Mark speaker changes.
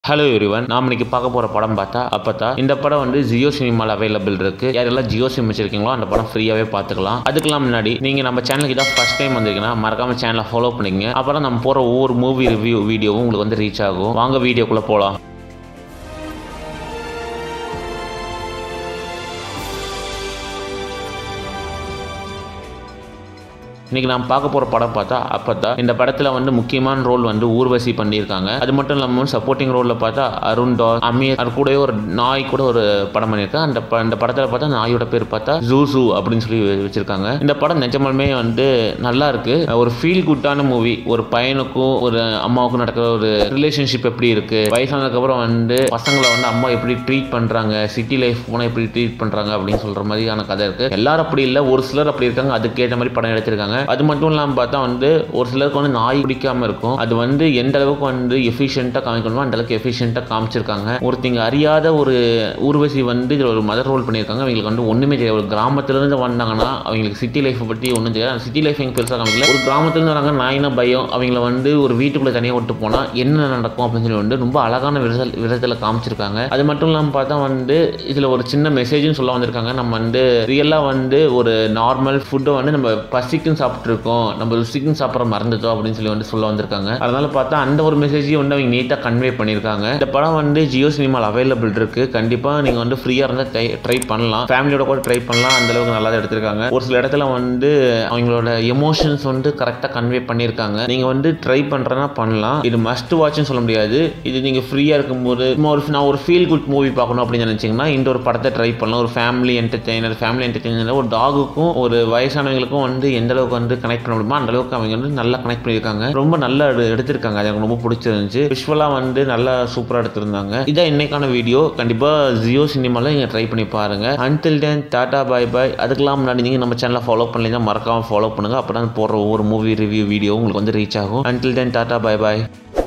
Speaker 1: hello everyone நாம் இன்னைக்கு பார்க்க போகிற படம் பார்த்தா அப்பத்தா இந்த படம் வந்து ஜியோ சினிமாவில் அவைலபிள் இருக்கு யாரெல்லாம் ஜியோ சிம் வச்சிருக்கீங்களோ அந்த படம் ஃப்ரீயாகவே பார்த்துக்கலாம் அதுக்கெல்லாம் முன்னாடி நீங்கள் நம்ம சேனலுக்கு தான் ஃபஸ்ட் டைம் வந்திருக்கீங்கன்னா மறக்காம சேனலை ஃபாலோ பண்ணிக்கங்க அப்புறம் நம்ம போகிற ஒவ்வொரு மூவி ரிவ்யூ வீடியோவும் உங்களுக்கு வந்து ரீச் ஆகும் வாங்க வீடியோக்குள்ளே போகலாம் இன்னைக்கு நாம் பார்க்க போகிற படம் பார்த்தா அப்பத்தா இந்த படத்தில் வந்து முக்கியமான ரோல் வந்து ஊர்வசி பண்ணியிருக்காங்க அது மட்டும் இல்லாமல் சப்போர்ட்டிங் ரோலில் பார்த்தா அருண் டால் அமீர் அது கூடவே ஒரு நாய் கூட ஒரு படம் பண்ணியிருக்காங்க அந்த ப- இந்த படத்தில் பார்த்தா நாயோட பேர் பார்த்தா ஜூசு அப்படின்னு சொல்லி வெ- வச்சிருக்காங்க இந்த படம் நிஜமாலுமே வந்து நல்லா இருக்கு ஒரு ஃபீல் குட்டான மூவி ஒரு பையனுக்கும் ஒரு அம்மாவுக்கும் நடக்கிற ஒரு ரிலேஷன்ஷிப் எப்படி இருக்கு வயசானதுக்கப்புறம் வந்து பசங்களை வந்து அம்மா எப்படி ட்ரீட் பண்ணுறாங்க சிட்டி லைஃப் போனால் எப்படி ட்ரீட் பண்ணுறாங்க அப்படின்னு சொல்கிற மாதிரியான கதை இருக்கு எல்லாரும் அப்படி இல்லை ஒரு சிலர் அப்படி இருக்காங்க அதுக்கேற்ற மாதிரி படம் எடுத்திருக்காங்க அது மட்டும் இல்லாமல் பார்த்தா வந்து ஒரு சிலருக்கு வந்து நாய் பிடிக்காம இருக்கும் அது வந்து எந்த அளவுக்கு வந்து எஃபிஷியண்ட்டாக காமிக்கணுமோ அந்த அளவுக்கு எஃபிஷியண்ட்டாக காமிச்சிருக்காங்க ஒருத்தங்க அறியாத ஒரு ஊர்வசி வந்து இதில் ஒரு மதர் ரோல் பண்ணியிருக்காங்க அவங்களுக்கு வந்து ஒன்றுமே தெரியாது ஒரு கிராமத்துலேருந்து வந்தாங்கன்னா அவங்களுக்கு சிட்டி லைஃப்பை பற்றி ஒன்றும் தெரியாது அந்த சிட்டி லைஃப் எங்க பெருசாக காமிக்கல ஒரு கிராமத்துலேருந்து வராங்க நாயினா பயம் அவங்கள வந்து ஒரு வீட்டுக்குள்ளே தனியாக விட்டு போனால் என்ன நடக்கும் அப்படின்னு சொல்லி வந்து ரொம்ப அழகான விதத்தில் விதத்தில் காமிச்சிருக்காங்க அது மட்டும் இல்லாமல் பார்த்தா வந்து இதில் ஒரு சின்ன மெசேஜும் சொல்ல வந்திருக்காங்க நம்ம வந்து ரியலாக வந்து ஒரு நார்மல் ஃபுட்டை வந்து நம்ம பசிக்குன்னு சாப்பிட்ருக்கோம் நம்ம ருசிக்குன்னு சாப்பிட்ற மறந்துட்டோம் அப்படின்னு சொல்லி வந்து சொல்ல வந்திருக்காங்க அதனால பார்த்தா அந்த ஒரு மெசேஜையும் வந்து அவங்க நீட்டாக கன்வே பண்ணியிருக்காங்க இந்த படம் வந்து ஜியோ சினிமாவில் அவைலபிள் இருக்கு கண்டிப்பாக நீங்கள் வந்து ஃப்ரீயாக இருந்தால் ட்ரை ட்ரை பண்ணலாம் ஃபேமிலியோட கூட ட்ரை பண்ணலாம் அந்த அளவுக்கு நல்லா தான் எடுத்திருக்காங்க ஒரு சில இடத்துல வந்து அவங்களோட எமோஷன்ஸ் வந்து கரெக்டாக கன்வே பண்ணியிருக்காங்க நீங்கள் வந்து ட்ரை பண்ணுறனா பண்ணலாம் இது மஸ்ட் வாட்ச்னு சொல்ல முடியாது இது நீங்கள் ஃப்ரீயாக இருக்கும்போது சும்மா ஒரு நான் ஒரு ஃபீல் குட் மூவி பார்க்கணும் அப்படின்னு நினச்சிங்கன்னா இந்த ஒரு படத்தை ட்ரை பண்ணலாம் ஒரு ஃபேமிலி என்டர்டெய்னர் ஃபேமிலி என்டர்டெய்னர் ஒரு டாகுக்கும் ஒரு வயசானவங்களுக்கும் வந்து எந்த அளவுக்கு வந்து கனெக்ட் பண்ண முடியுமோ அந்த அளவுக்கு அவங்க வந்து நல்லா கனெக்ட் பண்ணியிருக்காங்க ரொம்ப நல்லா எடு- எடுத்திருக்காங்க அது எனக்கு ரொம்ப பிடிச்சிருந்துச்சு விஷுவலாக வந்து நல்லா சூப்பராக எடுத்திருந்தாங்க இதான் இன்னைக்கான வீடியோ கண்டிப்பாக ஜியோ சினிமாவில் நீங்கள் ட்ரை பண்ணி பாருங்க அன்டில் தென் டாடா பாய் பாய் அதுக்கெல்லாம் முன்னாடி நீங்கள் நம்ம சேனலை ஃபாலோ பண்ணலைன்னா மறக்காமல் ஃபாலோ பண்ணுங்கள் அப்போ தான் போடுற ஒவ்வொரு மூவி ரிவ்யூ வீடியோ உங்களுக்கு வந்து ரீச் ஆகும் அன்டில் தென் டாடா பாய் பாய்